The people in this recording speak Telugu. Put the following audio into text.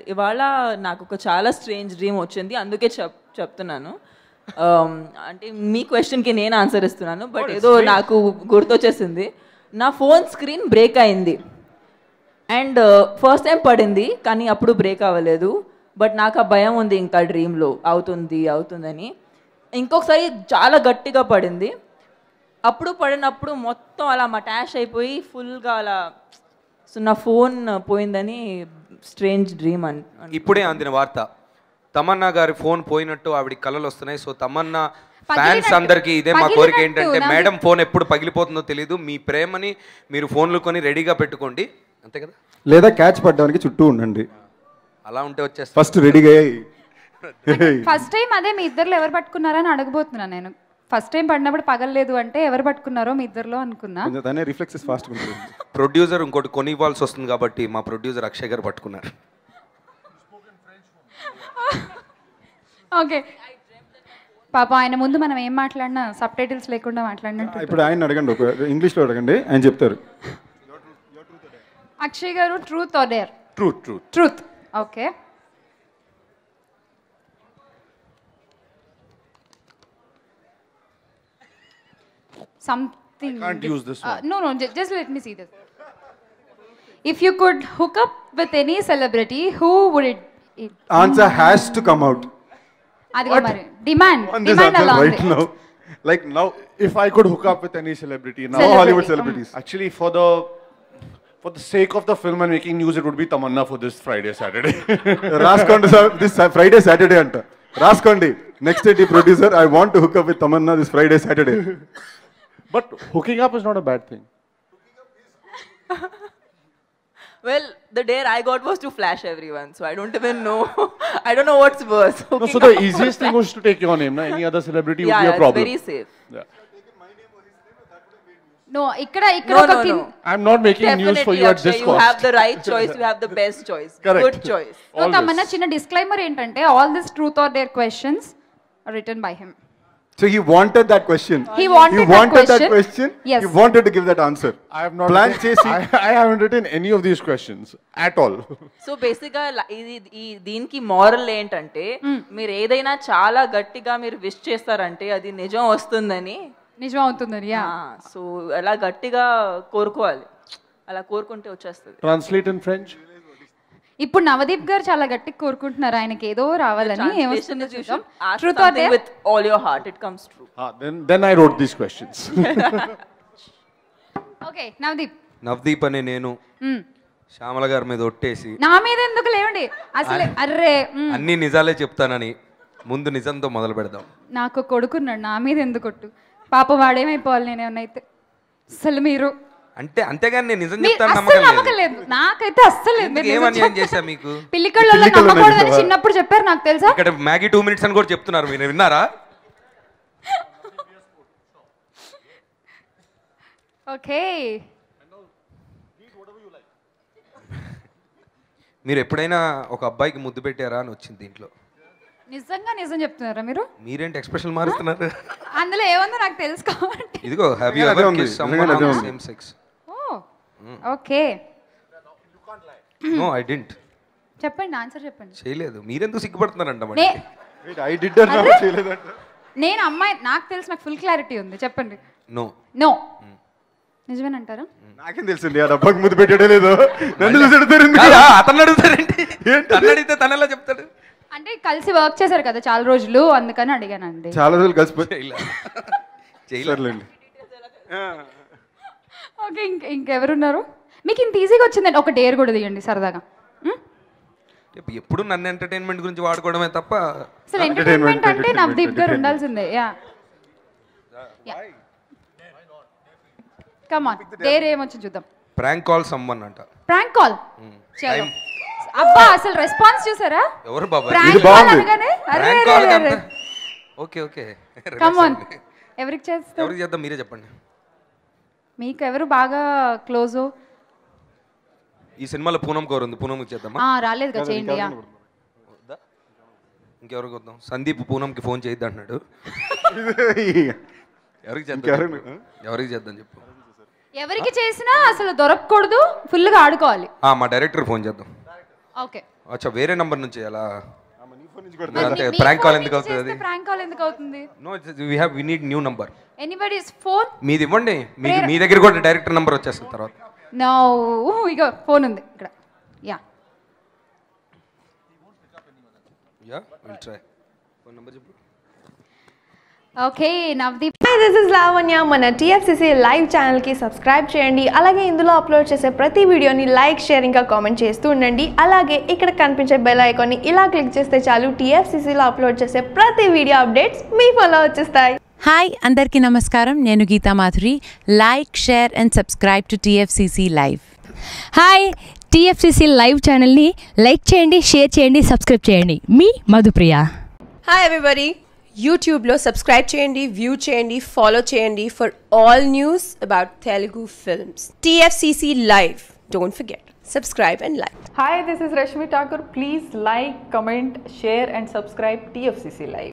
ఇవాళ నాకు ఒక చాలా స్ట్రేంజ్ డ్రీమ్ వచ్చింది అందుకే చెప్ చెప్తున్నాను Um, అంటే మీ క్వశ్చన్కి నేను ఆన్సర్ ఇస్తున్నాను బట్ ఏదో నాకు గుర్తొచ్చేసింది నా ఫోన్ స్క్రీన్ బ్రేక్ అయింది అండ్ ఫస్ట్ టైం పడింది కానీ అప్పుడు బ్రేక్ అవ్వలేదు బట్ నాకు ఆ భయం ఉంది ఇంకా డ్రీమ్లో అవుతుంది అవుతుందని ఇంకొకసారి చాలా గట్టిగా పడింది అప్పుడు పడినప్పుడు మొత్తం అలా మటాష్ అయిపోయి ఫుల్గా అలా సో నా ఫోన్ పోయిందని స్ట్రేంజ్ డ్రీమ్ అని ఇప్పుడే అందిన వార్త తమన్నా గారి ఫోన్ పోయినట్టు ఆవిడ కళలు వస్తున్నాయి సో తమన్నా ఫ్యాన్స్ అందరికీ ఇదే మా కోరిక ఏంటంటే మేడం ఫోన్ ఎప్పుడు పగిలిపోతుందో తెలియదు మీ ప్రేమని మీరు ఫోన్లు కొని రెడీగా పెట్టుకోండి అంతే కదా లేదా క్యాచ్ పడ్డానికి చుట్టూ ఉండండి అలా ఉంటే వచ్చేస్తా ఫస్ట్ రెడీగా ఫస్ట్ టైం అదే మీ ఇద్దరు ఎవరు పట్టుకున్నారని అడగబోతున్నాను నేను ఫస్ట్ టైం పడినప్పుడు పగలలేదు అంటే ఎవరు పట్టుకున్నారో మీ ఇద్దరిలో అనుకున్నా కొంచెం తనే రిఫ్లెక్సెస్ ఫాస్ట్ ఉంటుంది ప్రొడ్యూసర్ ఇంకోటి కొని ఇవ్వాల్సి వస్తుంది కాబట్టి మా ప్రొడ్యూసర్ అక్షయ్ గారు పట్టుకున్నారు ఓకే పాప ఆయన ముందు మనం ఏం మాట్లాడినా సబ్ టైటిల్స్ లేకుండా మాట్లాడినట్టు ఇప్పుడు ఆయన అడగండి ఒక ఇంగ్లీష్లో అడగండి ఆయన చెప్తారు Akshay garu truth or dare Truth, truth. Truth okay something Can't use this one. no no ju- just let me see this if you could hook up with any celebrity who would it, it answer has to come out అదిగో మరి demand on this demand answer అలా right ఉంది now. Like now, If I could hook up with any celebrity now, no Celebrity. Hollywood celebrities. actually for the for the sake of the film and making news, it would be Tamanna for this Friday, Saturday. రాసుకోండి సార్ దిస్ ఫ్రైడే సాటర్డే అంట రాసుకోండి నెక్స్ట్ ఏంటి producer I want to hook up with Tamannaah this Friday Saturday but hooking up is not a bad thing. Well, the dare I got was to flash everyone, so I don't even know. I don't know what's worse. No, so the easiest thing was to take your name. Na? Any other celebrity yeah, would be yeah, a it's problem. very safe. Yeah. No ఇక్కడ ఇక్కడ No, ఒక no, కిన్- no. I'm not making news for Definitely, you at Akshay, this you cost. have the right choice. You have the best choice. Correct. Good choice. No, Tamannaah చిన్న డిస్క్లైమర్ ఏంటంటే all this truth or dare questions return by him so he wanted that question He wanted that wanted that question. Question Yes. He wanted to give that answer I have not. Plan written- చేసి I, I haven't written any of these questions at all. So బేసిక్గా ఇది ఈ దీనికి మారల్ ఏంటంటే మీరు ఏదైనా చాలా గట్టిగా మీరు విష్ చేస్తారంటే అది నిజం వస్తుందని నిజం అవుతుందని యా సో అలా గట్టిగా కోరుకోవాలి అలా కోరుకుంటే వచ్చేస్తుంది Translate in French. ఇప్పుడు నవదీప్ గారు చాలా గట్టిగా కోరుకుంటున్నారు ఆయనకి ఏదో రావాలని ఏమొస్తుందో చూద్దాం truth or dare with all your heart it comes true Ah, then, then I wrote these questions. Okay Navdeep Navdeep అనే నేను మ్మ్. శ్యామల గారి మీద ఒట్టేసి నా మీద ఎందుకు లేవండి అసలు అర్రే మ్మ్. అన్ని నిజాలే చెప్తానని ముందు నిజంతో మొదలు పెడదాం నాకు కొడుకున్నాడు నా మీద ఎందుకు కొట్టు పాప వాడేమైపోవాలి నేను ఏమన్నైతే అసలు మీరు అంటే అంతేగాని నేను నిజం మీ- చెప్తాను అస్సలు నమ్మకం నమ్మకం లేదు లేదు నాకైతే అస్సలు లేదు ఎందుకు మీరు ఏం నిజం అన్యాయం చెప్తే- చేశా మీకు పిల్లికళ్ళలో పిల్లికళ్ళలో నమ్మకూడదని నిజమా? చిన్నప్పుడు చెప్పారు నాకు తెలుసా ఇక్కడ మ్యాగీ టూ మినిట్స్ అని కూడా చెప్తున్నారు మీరు విన్నారా ఓకే మీరు ఎప్పుడైనా ఒక అబ్బాయికి ముద్దు పెట్టారా అని వచ్చింది దీంట్లో నిజంగా నిజం చెప్తున్నారా మీరు మీరేంటి ఎక్స్ప్రెషన్ మారుస్తున్నారు అందులో ఏముందో నాకు తెలుసు కాబట్టి ఇదిగో హ్యావ్ యూ అదే ఎవర్ ఉంది. కిస్ నిజంగానే అదే సమ్వన్ ఉంది. Same sex oh okay no I didn't చెప్పండి ఆన్సర్ చెప్పండి చేయలేదు మీరెందుకు సిగ్గుపడుతున్నారంట మరి నే ఐ డిడ్ చేయలేదంట నేను అమ్మాయి నాకు తెలుసు నాకు ఫుల్ క్లారిటీ ఉంది చెప్పండి నో నో నిజమేనంటారా నాకేం తెలిసింది ఆ డబ్బాకి ముద్దు పెట్టాడే లేదో నన్ను చూసి అడుగుతారు ఎందుకు? అతను అడుగుతారండి తను అడిగితే తను ఎలా చెప్తాడు అంటే కలిసి వర్క్ చేశారు కదా చాలా రోజులు అందుకని అడిగానండి చాలా రోజులు కలిసిపోయి చేయలే చేయలే సర్లేండి ఓకే ఇంక ఇంకెవరున్నారు మీకు ఇంత ఈజీగా వచ్చిందండి ఒక డేర్ కూడా తీయండి సరదాగా మ్? ఎప్పుడు నన్ను ఎంటర్టైన్మెంట్ గురించి వాడుకోవడమే తప్ప అసలు ఎంటర్టైన్మెంట్ అంటే నవదీప్ గారు ఉండాల్సిందే యా కమాన్ డేర్ ఏమొచ్చి చూద్దాం ప్రాంక్ కాల్ సమ్మన్ అంట ప్రాంక్ కాల్ చలో అబ్బా అసలు రెస్పాన్స్ చూసారా ఎవరు బాబా ప్రాంక్ కాల్ అనగానే అరే ప్రాంక్ అరే, కాల్ అరే, అంత అరే. ఓకే ఓకే కమాన్ ఎవరికి చేస్తారు ఎవరికి చేద్దాం మీరే చెప్పండి మీకు ఎవరు బాగా క్లోజు ఈ సినిమాలో పూనం కౌర్ ఉంది పూనంకి చేద్దామా ఆ రాలేదు కదా చేయండి యా ఇంకెవరికి వద్దాం సందీప్ పూనంకి ఫోన్ చేయొద్దు అంటున్నాడు ఎవరికి చేద్దాం ఇంకెవరికి- చెప్పు. ఎవరికి చేద్దాం చెప్పు ఎవరికి చేసినా అసలు దొరకకూడదు ఫుల్గా ఆడుకోవాలి ఆ, మా డైరెక్టర్ ఫోన్ చేద్దాం ఓకే అచ్చా వేరే నంబర్ నుంచి అలా మరి అంతే మీ ప్రాంక్ phone కాల్ నుంచి ఎందుకు అవుతుంది చేస్తే prank call ఎందుకు అవుతుంది no we have we need new number anybody's phone మీది ఇవ్వండి మీ మీ దగ్గర కూడా డైరెక్టర్ నంబర్ వచ్చేస్తుంది తర్వాత నో ఇగో ఫోన్ ఉంది ఇక్కడ yeah yeah will try phone number చెప్పు okay Navdeep hi this is Lavanya మన టీఎఫ్సిసి లైవ్ ఛానల్కి సబ్స్క్రైబ్ చేయండి అలాగే ఇందులో అప్లోడ్ చేసే ప్రతి వీడియోని లైక్ షేర్ ఇంకా కామెంట్ చేస్తూ ఉండండి అలాగే ఇక్కడ కనిపించే బెల్ ఐకాన్ని ఇలా క్లిక్ చేస్తే చాలు టీఎఫ్సిసిలో అప్లోడ్ చేసే ప్రతి వీడియో అప్డేట్స్ మీ ఫోన్లో వచ్చేస్తాయి హాయ్ అందరికీ నమస్కారం నేను Geetha Madhuri like share and subscribe to TFCC live hi TFCC live ఛానల్ని లైక్ చేయండి షేర్ చేయండి సబ్స్క్రైబ్ చేయండి మీ మధుప్రియ హాయ్ ఎవ్రీబడి యూట్యూబ్లో సబ్స్క్రైబ్ చేయండి వ్యూ చేయండి ఫాలో చేయండి for all news about Telugu films TFCC live don't forget subscribe and like Hi, this is Rashmi Thakur. Please like, comment, share, and subscribe TFCC Live.